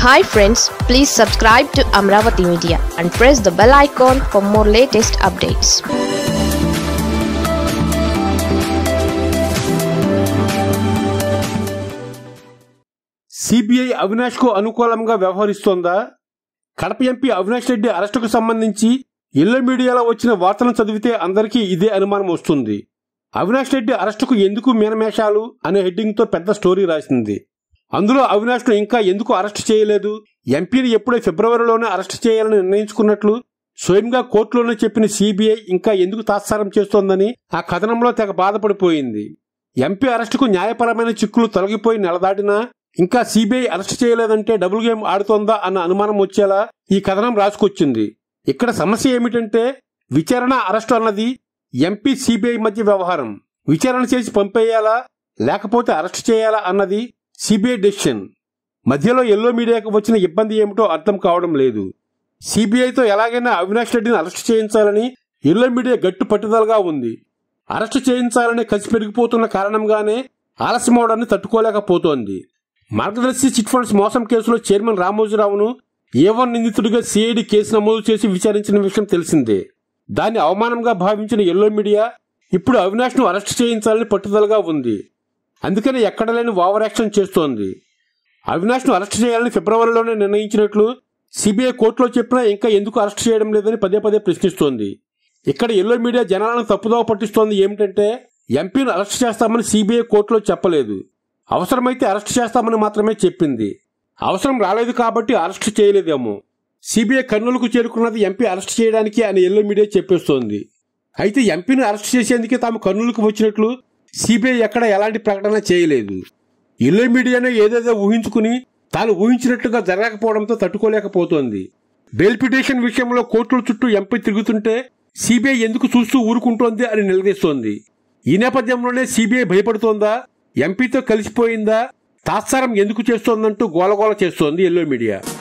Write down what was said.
hi friends please subscribe to Amaravati media and press the bell icon for more latest updates CBI Avinash కు అనుకూలంగా వ్యవహరిస్తోందా Kadapa MP Avinash Reddy అరెస్టుకు సంబంధించి yellow మీడియాలో వచ్చిన వార్తలను చదివితే అందరికీ ఇదే అనుమానం వస్తుంది అవినాష్ రెడ్డి అరెస్టుకు ఎందుకు మీనమేషాలు అనే హెడ్డింగ్ తో పెద్ద స్టోరీ రాసింది అందులో అవినాష్ ను ఇంకా ఎందుకు అరెస్ట్ చేయలేదు ఎంపీని ఎప్పుడో ఫిబ్రవరిలోనే అరెస్ట్ చేయాలని నిర్ణయించుకున్నట్లు స్వయంగా కోర్టులోనే చెప్పిన సిబిఐ ఇంకా ఎందుకు తాత్సారం చేస్తోందని ఆ కథనంలో తెగ బాధపడిపోయింది ఎంపీ అరెస్టుకు న్యాయపరమైన చిక్కులు తొలగిపోయి నెలదాటినా ఇంకా సిబిఐ అరెస్ట్ చేయలేదంటే డబుల్ గేమ్ ఆడుతోందా అన్న అనుమానం వచ్చేలా ఈ కథనం రాసుకొచ్చింది ఇక్కడ సమస్య ఏమిటంటే విచారణ అరెస్టు అన్నది ఎంపీ సిబిఐ మధ్య వ్యవహారం విచారణ చేసి పంపేయాలా లేకపోతే అరెస్ట్ చేయాలా అన్నది సిబిఐ డెసిషన్ మధ్యలో ఎల్లో మీడియాకు వచ్చిన ఇబ్బంది ఏమిటో అర్థం కావడం లేదు సిబిఐతో ఎలాగైనా అవినాష్ రెడ్డిని అరెస్ట్ చేయించాలని ఎల్లో మీడియా గట్టు పట్టుదలగా ఉంది అరెస్టు చేయించాలనే కసి పెరిగిపోతున్న కారణంగానే ఆలస్యమవడాన్ని తట్టుకోలేకపోతోంది మార్గదర్శి చిట్ ఫండ్స్ మోసం కేసులో చైర్మన్ రామోజీరావును ఏవన్ నిందితుడిగా సిఐడి కేసు నమోదు చేసి విచారించిన విషయం తెలిసిందే దాన్ని అవమానంగా భావించిన ఎల్లో మీడియా ఇప్పుడు అవినాష్ ను అరెస్ట్ చేయించాలని పట్టుదలగా ఉంది అందుకని ఎక్కడ లేని ఓవర్ యాక్షన్ చేస్తోంది అవినాష్ ను అరెస్ట్ చేయాలని ఫిబ్రవరిలోనే నిర్ణయించినట్లు సిబిఐ కోర్టులో చెప్పినా ఇంకా ఎందుకు అరెస్ట్ చేయడం లేదని పదే పదే ప్రశ్నిస్తోంది ఇక్కడ ఎల్లో మీడియా జనాలను తప్పుదోవ పట్టిస్తోంది ఏమిటంటే ఎంపీని అరెస్ట్ చేస్తామని సిబిఐ కోర్టులో చెప్పలేదు అవసరమైతే అరెస్ట్ చేస్తామని మాత్రమే చెప్పింది అవసరం రాలేదు కాబట్టి అరెస్ట్ చేయలేదేమో సిబిఐ కర్నూలుకు చేరుకున్నది ఎంపీ అరెస్ట్ చేయడానికి అని ఎల్లో మీడియా చెప్పేస్తోంది అయితే ఎంపీని అరెస్ట్ చేసేందుకే తాము కర్నూలుకు వచ్చినట్లు సిబిఐ ఎక్కడ ఎలాంటి ప్రకటన చేయలేదు ఎల్లో మీడియానే ఏదేదో ఊహించుకుని తాను ఊహించినట్లుగా జరగకపోవడంతో తట్టుకోలేకపోతోంది బెయిల్ పిటిషన్ విషయంలో కోర్టుల చుట్టూ ఎంపీ తిరుగుతుంటే సిబిఐ ఎందుకు చూస్తూ ఊరుకుంటోంది అని నిలదీస్తోంది ఈ నేపథ్యంలోనే సిబిఐ భయపడుతోందా ఎంపీతో కలిసిపోయిందా తాత్సారం ఎందుకు చేస్తోందంటూ గోలగోల చేస్తోంది ఎల్లో మీడియా